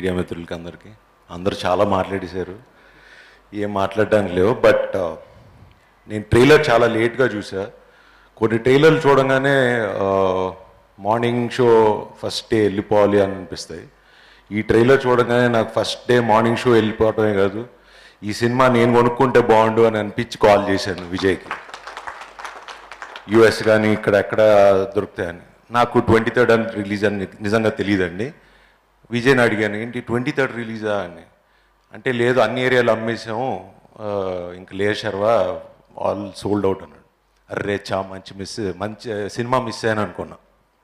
media మిత్రులకి అందరికీ అందరూ చాలా మాట్లాడేశారు ఏం మాట్లాడడానికి లేవు బట్ నేను ట్రైలర్ చాలా లేట్గా చూసా కొన్ని ట్రైలర్లు చూడంగానే మార్నింగ్ షో ఫస్ట్ డే వెళ్ళిపోవాలి అని అనిపిస్తాయి ఈ ట్రైలర్ చూడగానే నాకు ఫస్ట్ డే మార్నింగ్ షో వెళ్ళిపోవటమే కాదు ఈ సినిమా నేను కొనుక్కుంటే బాగుండు అని అనిపించి కాల్ చేశాను విజయ్కి యుఎస్ కానీ ఇక్కడ ఎక్కడ దొరుకుతాయని నాకు ట్వంటీ థర్డ్ అని రిలీజ్ అని నిజంగా తెలియదండి విజయ్ని అడిగాను ఏంటి ట్వంటీ థర్డ్ రిలీజా అని అంటే లేదు అన్ని ఏరియాలు అమ్మేసాము ఆ, ఇంక లేదు శర్వా ఆల్ సోల్డ్ అవుట్ అన్నాడు అర్రే చా మంచి మిస్ మంచి సినిమా మిస్ అయ్యాను అనుకున్నా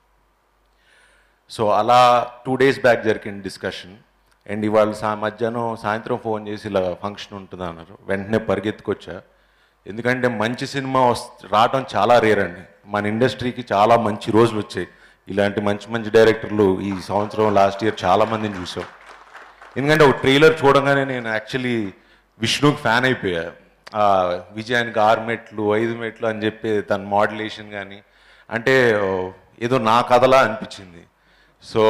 సో అలా టూ డేస్ బ్యాక్ జరిగిన డిస్కషన్ అండ్ ఇవాళ సా మధ్యాహ్నం సాయంత్రం ఫోన్ చేసి ఇలా ఫంక్షన్ ఉంటుంది అన్నారు వెంటనే పరిగెత్తుకొచ్చా ఎందుకంటే మంచి సినిమా వస్ రావడం చాలా రేర్ అండి మన ఇండస్ట్రీకి చాలా మంచి రోజులు వచ్చాయి ఇలాంటి మంచి మంచి డైరెక్టర్లు ఈ సంవత్సరం లాస్ట్ ఇయర్ చాలా మందిని చూసాం ఎందుకంటే ఒక ట్రైలర్ చూడగానే నేను యాక్చువల్లీ విష్ణుకి ఫ్యాన్ అయిపోయా ఆ విజయానికి ఆరు మెట్లు ఐదు మెట్లు అని చెప్పి తన మోడ్యులేషన్ కానీ అంటే ఓ, ఏదో నా కథలా అనిపించింది so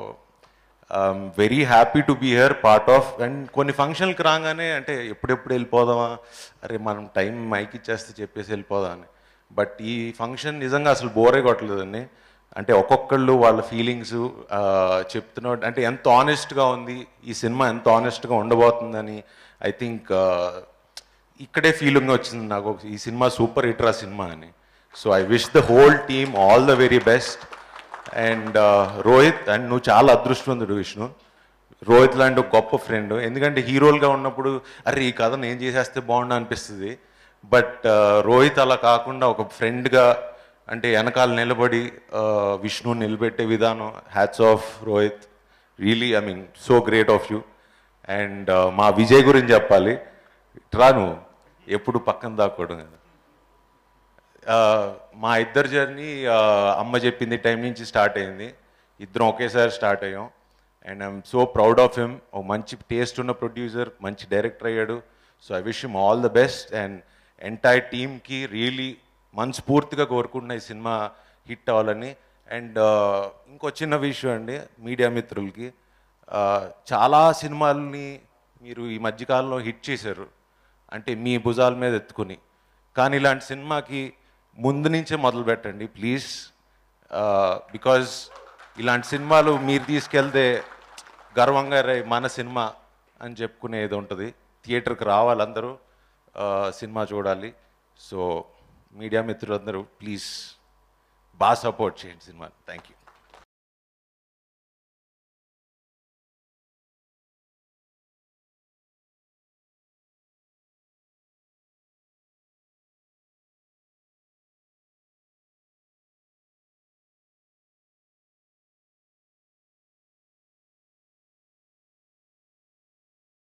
very happy to be here part of and కొన్ని ఫంక్షన్కి రాగానే అంటే ఎప్పుడెప్పుడు వెళ్ళిపోదామా అరే మనం టైం మైక్ ఇచ్చేస్తే చెప్పేసి వెళ్ళిపోదాం అని బట్ ఈ ఫంక్షన్ నిజంగా అసలు బోరే కొట్టలేదండి అంటే ఒక్కొక్కళ్ళు వాళ్ళ ఫీలింగ్స్ చెప్తున్నాడు అంటే ఎంత ఆనెస్ట్గా ఉంది ఈ సినిమా ఎంత ఆనెస్ట్గా ఉండబోతుందని ఐ థింక్ ఇక్కడే ఫీలింగ్ వచ్చింది నాకు ఈ సినిమా సూపర్ హిట్రా సినిమా అని so I wish the whole team all the very best and Rohit and నువ్వు చాలా అదృష్టవంతుడు విష్ణు రోహిత్ లాంటి ఒక గొప్ప ఫ్రెండ్ ఎందుకంటే హీరోలుగా ఉన్నప్పుడు అరే ఈ కథ నేను చేసేస్తే బాగుండు అనిపిస్తుంది బట్ రోహిత్ అలా కాకుండా ఒక ఫ్రెండ్గా అంటే వెనకాల నిలబడి uh, విష్ణు నిలబెట్టే విధానం hats off Rohit really I mean so great of you and మా విజయ్ గురించి చెప్పాలి ఇట్రా నువ్వు ఎప్పుడు పక్కన దాక్కోవడం కదా ఆ, మా ఇద్దరు జర్నీ అమ్మ చెప్పింది టైం నుంచి స్టార్ట్ అయింది ఇద్దరం ఒకేసారి స్టార్ట్ అయ్యాం and I'm so proud of him ఒక మంచి టేస్ట్ ఉన్న ప్రొడ్యూసర్ మంచి డైరెక్టర్ అయ్యాడు so I wish him all the best and entire టీమ్కి రియలీ మనస్ఫూర్తిగా కోరుకుంటున్న ఈ సినిమా హిట్ అవ్వాలని అండ్ ఇంకో చిన్న విషయం అండి మీడియా మిత్రులకి ఆ, చాలా సినిమాలని మీరు ఈ మధ్యకాలంలో హిట్ చేశారు అంటే మీ భుజాల మీద ఎత్తుకుని కానీ ఇలాంటి సినిమాకి ముందు నుంచే మొదలు పెట్టండి ప్లీజ్ బికాజ్ ఇలాంటి సినిమాలు మీరు తీసుకెళ్తే గర్వంగా రే మన సినిమా అని చెప్పుకునేది ఉంటుంది థియేటర్కి రావాలి అందరూ ఆ, సినిమా చూడాలి సో మీడియా మిత్రులందరూ ప్లీజ్ బాగా సపోర్ట్ చేయండి సినిమా థ్యాంక్ యూ